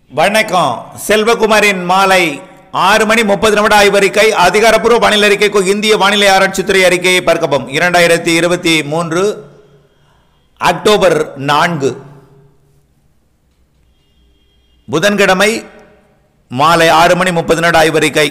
வணக்கம் செல்வகுமாரின் மாலை ஆறு மணி முப்பது நிமிட ஆய்வறிக்கை அதிகாரப்பூர்வ வானிலை அறிக்கைக்கு இந்திய வானிலை ஆராய்ச்சித்துறை அறிக்கையை பார்க்கவும் இரண்டாயிரத்தி இருபத்தி மூன்று அக்டோபர் நான்கு புதன்கிழமை மாலை ஆறு மணி முப்பது நிமிட ஆய்வறிக்கை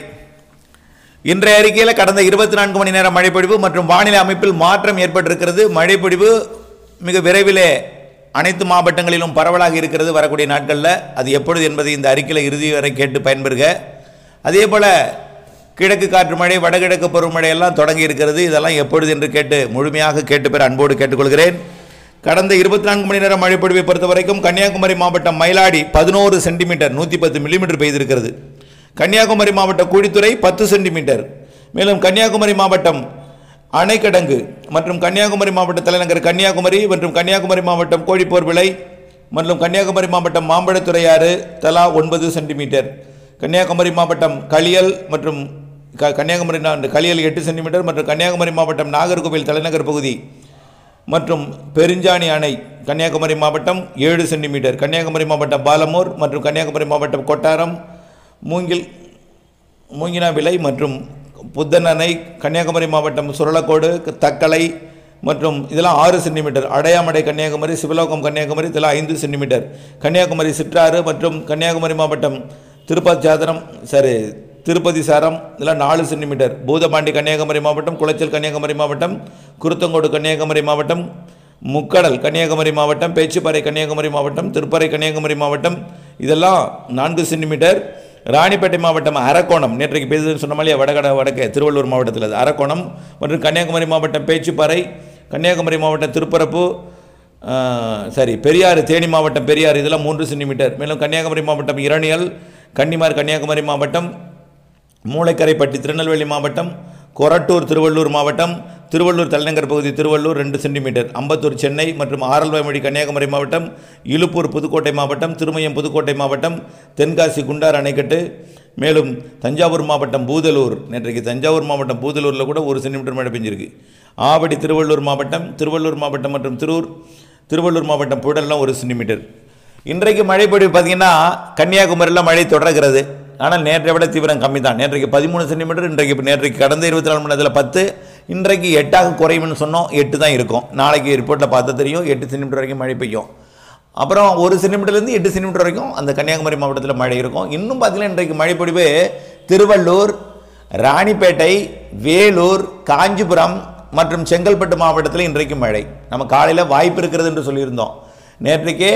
இன்றைய அறிக்கையில் கடந்த இருபத்தி நான்கு மணி நேரம் மழைப்பொழிவு மற்றும் வானிலை அமைப்பில் மாற்றம் ஏற்பட்டிருக்கிறது மழைப்பொழிவு மிக விரைவிலே அனைத்து மாவட்டங்களிலும் பரவலாக இருக்கிறது வரக்கூடிய நாட்களில் அது எப்பொழுது என்பதை இந்த அறிக்கையில் இறுதி வரை கேட்டு பயன்பெறுக அதே போல் கிழக்கு காற்று மழை வடகிழக்கு பருவமழை எல்லாம் தொடங்கி இருக்கிறது இதெல்லாம் எப்பொழுது என்று கேட்டு முழுமையாக கேட்டு பெற அன்போடு கேட்டுக்கொள்கிறேன் கடந்த இருபத்தி நான்கு மணி நேரம் மழைப்பொழிவை பொறுத்த வரைக்கும் கன்னியாகுமரி மாவட்டம் மயிலாடி பதினோரு சென்டிமீட்டர் நூற்றி பத்து மில்லிமீட்டர் பெய்திருக்கிறது கன்னியாகுமரி மாவட்டம் கூடித்துறை பத்து சென்டிமீட்டர் மேலும் கன்னியாகுமரி மாவட்டம் அணைக்கடங்கு மற்றும் கன்னியாகுமரி மாவட்ட தலைநகர் கன்னியாகுமரி மற்றும் கன்னியாகுமரி மாவட்டம் கோழிப்போர் விளை மற்றும் கன்னியாகுமரி மாவட்டம் மாம்பழத்துறையாறு தலா ஒன்பது சென்டிமீட்டர் கன்னியாகுமரி மாவட்டம் களியல் மற்றும் க கன்னியாகுமரி நா- களியல் எட்டு சென்டிமீட்டர் மற்றும் கன்னியாகுமரி மாவட்டம் நாகர்கோவில் தலைநகர் பகுதி மற்றும் பெருஞ்சாணி அணை கன்னியாகுமரி மாவட்டம் ஏழு சென்டிமீட்டர் கன்னியாகுமரி மாவட்டம் பாலமூர் மற்றும் கன்னியாகுமரி மாவட்டம் கொட்டாரம் மூங்கில் மூங்கினாவிளை மற்றும் புத்தன் அணை கன்னியாகுமரி மாவட்டம் சுரளக்கோடு தக்கலை மற்றும் இதெல்லாம் ஆறு சென்டிமீட்டர் அடையாமடை கன்னியாகுமரி சிவலோகம் கன்னியாகுமரி இதெல்லாம் ஐந்து சென்டிமீட்டர் கன்னியாகுமரி சிற்றாறு மற்றும் கன்னியாகுமரி மாவட்டம் திருப்பச்சாதனம் சரி திருப்பதி சாரம் இதெல்லாம் நாலு சென்டிமீட்டர் பூதபாண்டி கன்னியாகுமரி மாவட்டம் குளச்சல் கன்னியாகுமரி மாவட்டம் குருத்தங்கோடு கன்னியாகுமரி மாவட்டம் முக்கடல் கன்னியாகுமரி மாவட்டம் பேச்சுப்பாறை கன்னியாகுமரி மாவட்டம் திருப்பறை கன்னியாகுமரி மாவட்டம் இதெல்லாம் நான்கு சென்டிமீட்டர் ராணிப்பேட்டை மாவட்டம் அரக்கோணம் நேற்றைக்கு பேசுதுன்னு சொன்ன மாதிரி வடகட வடக்கே திருவள்ளூர் மாவட்டத்தில் அது அரக்கோணம் மற்றும் கன்னியாகுமரி மாவட்டம் பேச்சுப்பாறை கன்னியாகுமரி மாவட்டம் திருப்பரப்பு ஆ, சரி பெரியாறு தேனி மாவட்டம் பெரியாறு இதெல்லாம் மூன்று சென்டிமீட்டர் மேலும் கன்னியாகுமரி மாவட்டம் இரணியல் கன்னிமார் கன்னியாகுமரி மாவட்டம் மூளைக்கரைப்பட்டி திருநெல்வேலி மாவட்டம் கொரட்டூர் திருவள்ளூர் மாவட்டம் திருவள்ளூர் தலைநகர் பகுதி திருவள்ளூர் ரெண்டு சென்டிமீட்டர் அம்பத்தூர் சென்னை மற்றும் ஆரல்வாய்மொழி கன்னியாகுமரி மாவட்டம் இலுப்பூர் புதுக்கோட்டை மாவட்டம் திருமயம் புதுக்கோட்டை மாவட்டம் தென்காசி குண்டார் அணைக்கட்டு மேலும் தஞ்சாவூர் மாவட்டம் பூதலூர் நேற்றைக்கு தஞ்சாவூர் மாவட்டம் பூதலூரில் கூட ஒரு சென்டிமீட்டர் மழை பெஞ்சிருக்கு ஆவடி திருவள்ளூர் மாவட்டம் திருவள்ளூர் மாவட்டம் மற்றும் திருவூர் திருவள்ளூர் மாவட்டம் புழல்லாம் ஒரு சென்டிமீட்டர் இன்றைக்கு மழைப்பொழிவு பார்த்தீங்கன்னா கன்னியாகுமரியில் மழை தொடர்கிறது ஆனால் நேற்றை விட தீவிரம் கம்மி தான் நேற்றைக்கு பதிமூணு சென்டிமீட்டர் இன்றைக்கு இப்போ நேற்றைக்கு கடந்த இருபத்தி நாலு மணி நேரத்தில் பத்து இன்றைக்கு எட்டாக குறையும்னு சொன்னோம் எட்டு தான் இருக்கும் நாளைக்கு ரிப்போர்ட்டில் பார்த்தா தெரியும் எட்டு சென்டிமீட்டர் வரைக்கும் மழை பெய்யும் அப்புறம் ஒரு சென்டிமீட்டர்லேருந்து எட்டு சென்டிமீட்டர் வரைக்கும் அந்த கன்னியாகுமரி மாவட்டத்தில் மழை இருக்கும் இன்னும் பார்த்தீங்கன்னா இன்றைக்கு மழைப்பொழிவு திருவள்ளூர் ராணிப்பேட்டை வேலூர் காஞ்சிபுரம் மற்றும் செங்கல்பட்டு மாவட்டத்தில் இன்றைக்கு மழை நம்ம காலையில் வாய்ப்பு இருக்கிறது என்று சொல்லியிருந்தோம் நேற்றைக்கே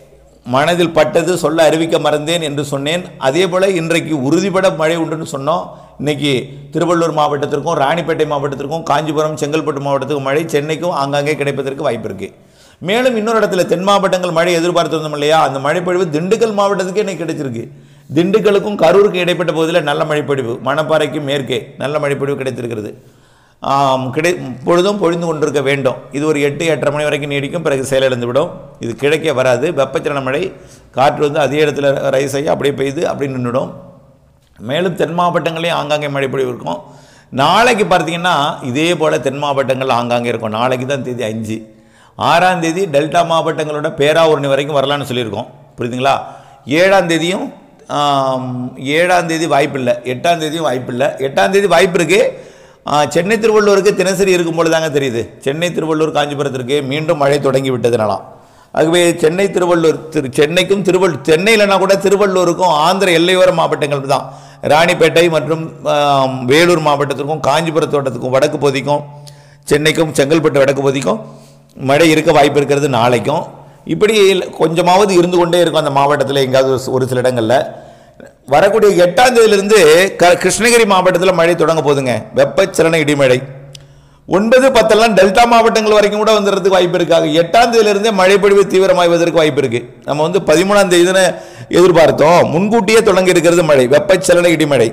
மனதில் பட்டது சொல்ல அறிவிக்க மறந்தேன் என்று சொன்னேன் அதே போல் இன்றைக்கு உறுதிப்பட மழை உண்டுன்னு சொன்னோம் இன்னைக்கு திருவள்ளூர் மாவட்டத்திற்கும் ராணிப்பேட்டை மாவட்டத்திற்கும் காஞ்சிபுரம் செங்கல்பட்டு மாவட்டத்துக்கும் மழை சென்னைக்கும் ஆங்காங்கே கிடைப்பதற்கு வாய்ப்பு இருக்குது மேலும் இன்னொரு இடத்துல தென் மாவட்டங்கள் மழை எதிர்பார்த்திருந்தோம் இல்லையா அந்த மழைப்பொழிவு திண்டுக்கல் மாவட்டத்துக்கு இன்னைக்கு கிடைச்சிருக்கு திண்டுக்கலுக்கும் கரூருக்கும் இடைப்பட்ட பகுதியில் நல்ல மழைப்பொழிவு மணப்பாறைக்கு மேற்கே நல்ல மழைப்பொழிவு கிடைத்திருக்கிறது ஆம், கிடை பொழுதும் பொழிந்து கொண்டிருக்க வேண்டும் இது ஒரு எட்டு எட்டரை மணி வரைக்கும் நீடிக்கும் பிறகு செயலிழந்து விடும் இது கிழக்கே வராது வெப்பச்சலன மழை காற்று வந்து அதே இடத்துல ரைஸ் ஆகி அப்படியே பெய்து அப்படி நின்றுடும் மேலும் தென் மாவட்டங்களையும் ஆங்காங்கே மழை பொழிவு இருக்கும் நாளைக்கு பார்த்தீங்கன்னா இதே போல் தென் மாவட்டங்கள் ஆங்காங்கே இருக்கும் நாளைக்கு தான் தேதி அஞ்சு ஆறாம் தேதி டெல்டா மாவட்டங்களோட பேராவூரணி வரைக்கும் வரலான்னு சொல்லியிருக்கோம் புரியுதுங்களா ஏழாம் தேதியும் ஆம், ஏழாம் தேதி வாய்ப்பில்லை எட்டாம் தேதியும் வாய்ப்பில்லை எட்டாம் தேதி வாய்ப்பு இருக்குது சென்னை திருவள்ளூருக்கு தினசரி இருக்கும்போது தாங்க தெரியுது சென்னை திருவள்ளூர் காஞ்சிபுரத்திற்கு மீண்டும் மழை தொடங்கி விட்டதுனாலாம் ஆகவே சென்னை திருவள்ளூர் திரு சென்னைக்கும் திருவள்ளூர் சென்னை இல்லைனா கூட திருவள்ளூருக்கும் ஆந்திர எல்லையோர மாவட்டங்கள் தான் ராணிப்பேட்டை மற்றும் ஆம், வேலூர் மாவட்டத்திற்கும் காஞ்சிபுரம் தோட்டத்துக்கும் வடக்கு பகுதிக்கும் சென்னைக்கும் செங்கல்பட்டு வடக்கு பகுதிக்கும் மழை இருக்க வாய்ப்பு இருக்கிறது நாளைக்கும் இப்படி கொஞ்சமாவது இருந்து கொண்டே இருக்கும் அந்த மாவட்டத்தில் எங்கேயாவது ஒரு- ஒரு சில இடங்களில் வரக்கூடிய எட்டாம் தேதியிலிருந்து க கிருஷ்ணகிரி மாவட்டத்தில் மழை தொடங்க போகுதுங்க வெப்பச்சலன இடிமழை ஒன்பது பத்தெல்லாம் டெல்டா மாவட்டங்கள் வரைக்கும் கூட வந்துடுறதுக்கு வாய்ப்பு இருக்காங்க எட்டாம் தேதியிலிருந்தே மழைப்பொழிவு தீவிரமாய்வதற்கு வாய்ப்பு இருக்கு நம்ம வந்து பதிமூணாம் தேதி தானே எதிர்பார்த்தோம் முன்கூட்டியே தொடங்கி இருக்கிறது மழை வெப்பச்சலன இடிமழை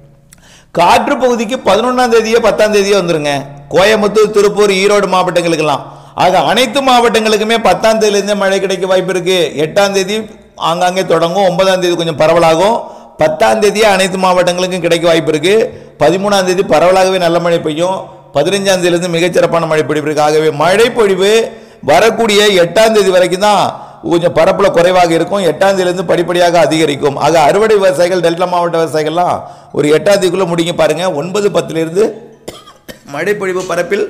காற்று பகுதிக்கு பதினொன்றாம் தேதியோ பத்தாம் தேதியோ வந்துருங்க கோயம்புத்தூர் திருப்பூர் ஈரோடு மாவட்டங்களுக்கெல்லாம் ஆக அனைத்து மாவட்டங்களுக்குமே பத்தாம் தேதியிலிருந்தே மழை கிடைக்க வாய்ப்பு இருக்கு எட்டாம் தேதி ஆங்காங்கே தொடங்கும் ஒன்பதாம் தேதி கொஞ்சம் பரவலாகும் பத்தாம் தேதியே அனைத்து மாவட்டங்களுக்கும் கிடைக்க வாய்ப்பு இருக்கு பதிமூணாம் தேதி பரவலாகவே நல்ல மழை பெய்யும் பதினஞ்சாம் தேதியிலிருந்து மிகச்சிறப்பான மழை பொழிவு இருக்கு ஆகவே மழை பொழிவு வரக்கூடிய எட்டாம் தேதி வரைக்கும் தான் கொஞ்சம் பரப்பில் குறைவாக இருக்கும் எட்டாம் தேதியிலிருந்து படிப்படியாக அதிகரிக்கும் ஆக அறுவடை விவசாயிகள் டெல்டா மாவட்ட விவசாயிகள்லாம் ஒரு எட்டாம் தேதிக்குள்ளே முடிங்க பாருங்க ஒன்பது பத்திலிருந்து மழைப்பொழிவு பரப்பில்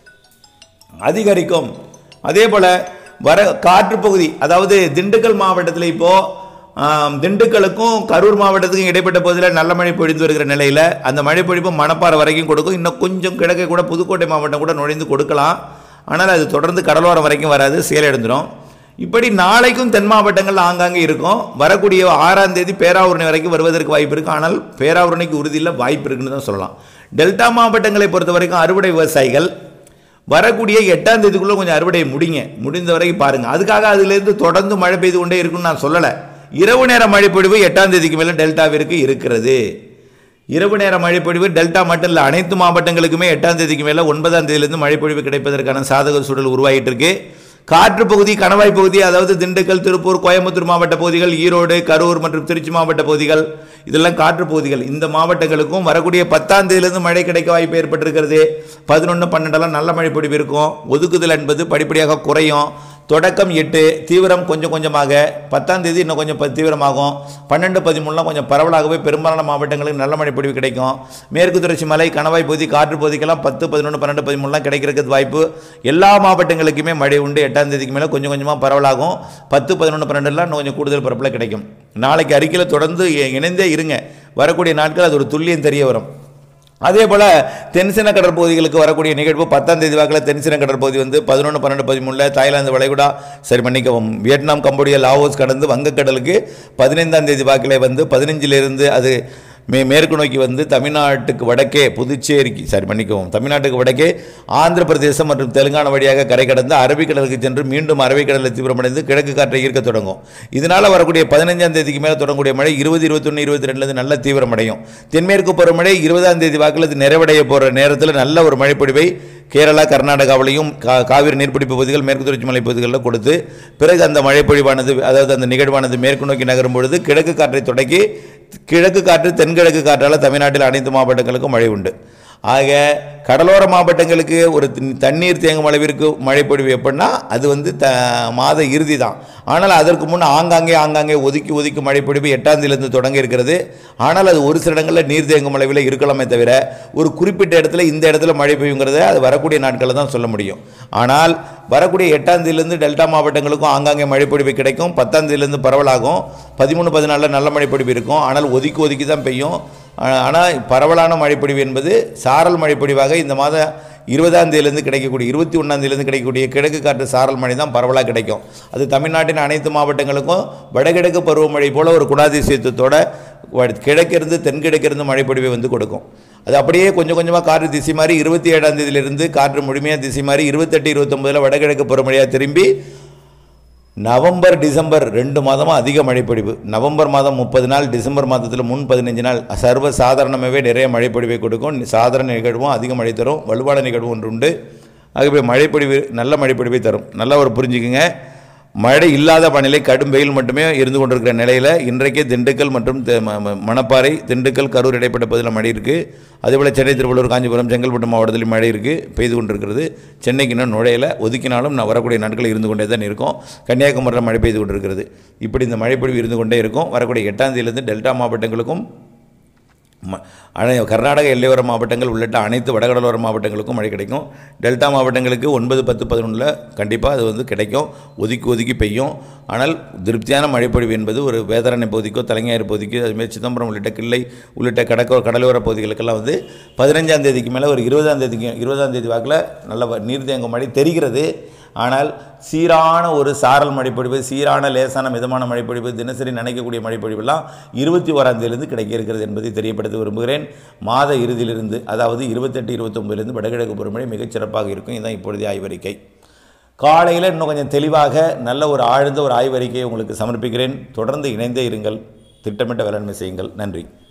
அதிகரிக்கும் அதே போல வர காற்று பகுதி அதாவது திண்டுக்கல் மாவட்டத்தில் இப்போ ஆம், திண்டுக்கலுக்கும் கரூர் மாவட்டத்துக்கும் இடைப்பட்ட பகுதியில் நல்ல மழை பொழிந்து வருகிற நிலையில் அந்த மழை பொழிவு மணப்பாறை வரைக்கும் கொடுக்கும் இன்னும் கொஞ்சம் கிழக்கே கூட புதுக்கோட்டை மாவட்டம் கூட நுழைந்து கொடுக்கலாம் ஆனால் அது தொடர்ந்து கடலோரம் வரைக்கும் வராது சேலடைந்துடும் இப்படி நாளைக்கும் தென் மாவட்டங்கள் ஆங்காங்கே இருக்கும் வரக்கூடிய ஆறாம் தேதி பேராவூரணி வரைக்கும் வருவதற்கு வாய்ப்பு இருக்கு ஆனால் பேராவூரணிக்கு உறுதியில் வாய்ப்பு இருக்குன்னு தான் சொல்லலாம் டெல்டா மாவட்டங்களை பொறுத்த வரைக்கும் அறுவடை விவசாயிகள் வரக்கூடிய எட்டாம் தேதிக்குள்ள கொஞ்சம் அறுவடை முடிங்க முடிந்த வரைக்கும் பாருங்க அதுக்காக அதிலிருந்து தொடர்ந்து மழை பெய்து கொண்டே இருக்குன்னு நான் சொல்லலை இரவு நேர மழைப்பொழிவு எட்டாம் தேதிக்கு மேலே டெல்டாவிற்கு இருக்கிறது இரவு நேர மழைப்பொழிவு டெல்டா மட்டும் இல்லை அனைத்து மாவட்டங்களுக்குமே எட்டாம் தேதிக்கு மேலே ஒன்பதாம் தேதியிலிருந்து மழைப்பொழிவு கிடைப்பதற்கான சாதக சூழல் உருவாகிட்டு இருக்கு காற்று பகுதி கணவாய் பகுதி அதாவது திண்டுக்கல் திருப்பூர் கோயம்புத்தூர் மாவட்ட பகுதிகள் ஈரோடு கரூர் மற்றும் திருச்சி மாவட்ட பகுதிகள் இதெல்லாம் காற்று பகுதிகள் இந்த மாவட்டங்களுக்கும் வரக்கூடிய பத்தாம் தேதியிலிருந்து மழை கிடைக்க வாய்ப்பு ஏற்பட்டிருக்கிறது பதினொன்று பன்னெண்டெல்லாம் நல்ல மழை பொழிவு இருக்கும் ஒதுக்குதல் என்பது படிப்படியாக குறையும் தொடக்கம் எட்டு தீவிரம் கொஞ்சம் கொஞ்சமாக பத்தாம் தேதி இன்னும் கொஞ்சம் ப- தீவிரமாகும் பன்னெண்டு பதிமூணுலாம் கொஞ்சம் பரவலாகவே பெரும்பாலான மாவட்டங்களுக்கு நல்ல மழை பொழிவு கிடைக்கும் மேற்கு தொடர்ச்சி மலை கணவாய் பகுதி காற்று பகுதிக்கெல்லாம் பத்து பதினொன்று பன்னெண்டு பதிமூணுலாம் கிடைக்கிறதுக்கு வாய்ப்பு எல்லா மாவட்டங்களுக்குமே மழை உண்டு எட்டாம் தேதிக்கு மேலே கொஞ்சம் கொஞ்சமாக பரவலாகும் பத்து பதினொன்று பன்னெண்டுலாம் இன்னும் கொஞ்சம் கூடுதல் பரப்பில் கிடைக்கும் நாளைக்கு அறிக்கையில் தொடர்ந்து இ- இணைந்தே இருங்க வரக்கூடிய நாட்கள் அது ஒரு துல்லியம் தெரிய வரும் அதே போல் தென்சின கடற்பகுதிகளுக்கு வரக்கூடிய நிகழ்வு பத்தாம் தேதி வாக்கில் தென்சின கடற்பகுதி வந்து பதினொன்று பன்னெண்டு பதிமூணில் தாய்லாந்து வளைகுடா சரி மன்னிக்கவும் வியட்நாம் கம்போடியா லாவோஸ் கடந்து வங்கக்கடலுக்கு பதினைந்தாம் தேதி வாக்கில் வந்து பதினஞ்சிலிருந்து அது மே மேற்கு நோக்கி வந்து தமிழ்நாட்டுக்கு வடக்கே புதுச்சேரிக்கு சரி மன்னிக்கவும் தமிழ்நாட்டுக்கு வடக்கே ஆந்திர பிரதேசம் மற்றும் தெலுங்கானா வழியாக கரை கடந்து அரபிக்கடலுக்கு சென்று மீண்டும் அரபிக்கடலில் தீவிரமடைந்து கிழக்கு காற்றை ஈர்க்க தொடங்கும் இதனால் வரக்கூடிய பதினஞ்சாம் தேதிக்கு மேலே தொடங்கக்கூடிய மழை இருபது இருபத்தொன்று இருபத்தி ரெண்டுலேருந்து நல்ல தீவிரமடையும் தென்மேற்கு பருவமழை இருபதாம் தேதி வாக்கில் இது நிறைவடைய போகிற நேரத்தில் நல்ல ஒரு மழைப்பொழிவை கேரளா கர்நாடகாவிலையும் கா காவிரி நீர்பிடிப்பு பகுதிகள் மேற்கு தொடர்ச்சி மலை பகுதிகளில் கொடுத்து பிறகு அந்த மழைப்பொழிவானது அதாவது அந்த நிகழ்வானது மேற்கு நோக்கி நகரும் பொழுது கிழக்கு காற்றை தொடக்கி கிழக்கு காற்று தென்கிழக்கு காற்றால் தமிழ்நாட்டில் அனைத்து மாவட்டங்களுக்கும் மழை உண்டு ஆக கடலோர மாவட்டங்களுக்கு ஒரு தண்ணி- தண்ணீர் தேங்கும் அளவிற்கு மழைப்பொழிவு எப்படின்னா அது வந்து த மாத இறுதி தான் ஆனால் அதற்கு முன் ஆங்காங்கே ஆங்காங்கே ஒதுக்கி ஒதுக்கி மழைப்பொழிவு எட்டாம் தேதியிலிருந்து தொடங்க இருக்கிறது ஆனால் அது ஒரு சில இடங்களில் நீர் தேங்கும் அளவில் இருக்கலாமே தவிர ஒரு குறிப்பிட்ட இடத்துல இந்த இடத்துல மழை பெய்யுங்கிறத அது வரக்கூடிய நாட்களில் தான் சொல்ல முடியும் ஆனால் வரக்கூடிய எட்டாம் தேதியிலிருந்து டெல்டா மாவட்டங்களுக்கும் ஆங்காங்கே மழைப்பொழிவு கிடைக்கும் பத்தாம் தேதியிலிருந்து பரவலாகும் பதிமூணு பதினாலில் நல்ல மழைப்பொழிவு இருக்கும் ஆனால் ஒதுக்கி ஒதுக்கி தான் பெய்யும் ஆனால் பரவலான மழைப்பொழிவு என்பது சாரல் மழைப்பொழிவாக இந்த மாத இருபதாம் தேதியிலிருந்து கிடைக்கக்கூடிய இருபத்தி ஒன்றாம் தேதியிலிருந்து கிடைக்கக்கூடிய கிழக்கு காற்று சாரல் மழை தான் பரவலாக கிடைக்கும் அது தமிழ்நாட்டின் அனைத்து மாவட்டங்களுக்கும் வடகிழக்கு பருவமழை போல ஒரு குணாதிசயத்தோட வட- கிழக்கிருந்து தென்கிழக்கிருந்து மழைப்பொழிவை வந்து கொடுக்கும் அது அப்படியே கொஞ்சம் கொஞ்சமாக காற்று திசை மாறி இருபத்தி ஏழாம் தேதியிலிருந்து காற்று முழுமையாக திசை மாறி இருபத்தெட்டு இருபத்தொம்பதில் வடகிழக்கு பருவமழையாக திரும்பி நவம்பர் டிசம்பர் ரெண்டு மாதமும் அதிக மழைப்பொழிவு நவம்பர் மாதம் முப்பது நாள் டிசம்பர் மாதத்தில் முன் பதினஞ்சு நாள் சர்வ சாதாரணமாகவே நிறைய மழைப்பொழிவை கொடுக்கும் சாதாரண நிகழ்வும் அதிக மழை தரும் வலுவான நிகழ்வு ஒன்று உண்டு ஆகவே மழைப்பொழிவு நல்ல மழைப்பொழிவை தரும் நல்லா ஒரு புரிஞ்சுக்குங்க மழை இல்லாத வானிலை கடும் வெயில் மட்டுமே இருந்து கொண்டிருக்கிற நிலையில் இன்றைக்கே திண்டுக்கல் மற்றும் தெ- ம- ம- மணப்பாறை திண்டுக்கல் கரூர் இடைப்பட்ட பகுதியில் மழை இருக்குது அதேபோல் சென்னை திருவள்ளூர் காஞ்சிபுரம் செங்கல்பட்டு மாவட்டத்தில் மழை இருக்குது பெய்து கொண்டிருக்கிறது சென்னைக்கு இன்னும் நுழையல ஒதுக்கினாலும் நான் வரக்கூடிய நாட்கள் இருந்து கொண்டே தான் இருக்கும் கன்னியாகுமரியில் மழை பெய்து கொண்டிருக்கிறது இப்படி இந்த மழைப்பொழிவு இருந்து கொண்டே இருக்கும் வரக்கூடிய எட்டாம் தேதியிலிருந்து டெல்டா மாவட்டங்களுக்கும் ம- அனை கர்நாடக எல்லையோர மாவட்டங்கள் உள்ளிட்ட அனைத்து வடகடலோர மாவட்டங்களுக்கும் மழை கிடைக்கும் டெல்டா மாவட்டங்களுக்கு ஒன்பது பத்து பதினொன்றில் கண்டிப்பாக அது வந்து கிடைக்கும் ஒதுக்கி ஒதுக்கி பெய்யும் ஆனால் திருப்தியான மழைப்பொழிவு என்பது ஒரு வேதாரண்ய பகுதிக்கோ தலைஞாயிறு பகுதிக்கோ அதுமாரி சிதம்பரம் உள்ளிட்ட கிள்ளை உள்ளிட்ட கடற்கோ கடலோர பகுதிகளுக்கெல்லாம் வந்து பதினஞ்சாம் தேதிக்கு மேலே ஒரு இருபதாம் தேதிக்கு இருபதாம் தேதி வாக்கில் நல்ல வ- நீர் தேங்கும் மழை தெரிகிறது ஆனால் சீரான ஒரு சாரல் மழைப்பொழிவு சீரான லேசான மிதமான மழைப்பொழிவு தினசரி நினைக்கக்கூடிய மழைப்பொழிவெல்லாம் இருபத்தி ஓராம் தேதியிலிருந்து கிடைக்க இருக்கிறது என்பதை தெரியப்படுத்த விரும்புகிறேன் மாத இறுதியிலிருந்து அதாவது இருபத்தெட்டு இருபத்தொம்பதுலேருந்து வடகிழக்கு பருவமழை மிகச் சிறப்பாக இருக்கும் இதுதான் இப்பொழுதைய ஆய்வறிக்கை காலையில் இன்னும் கொஞ்சம் தெளிவாக நல்ல ஒரு ஆழ்ந்த ஒரு ஆய்வறிக்கையை உங்களுக்கு சமர்ப்பிக்கிறேன் தொடர்ந்து இணைந்தே இருங்கள் திட்டமிட்ட வேளாண்மை செய்யுங்கள் நன்றி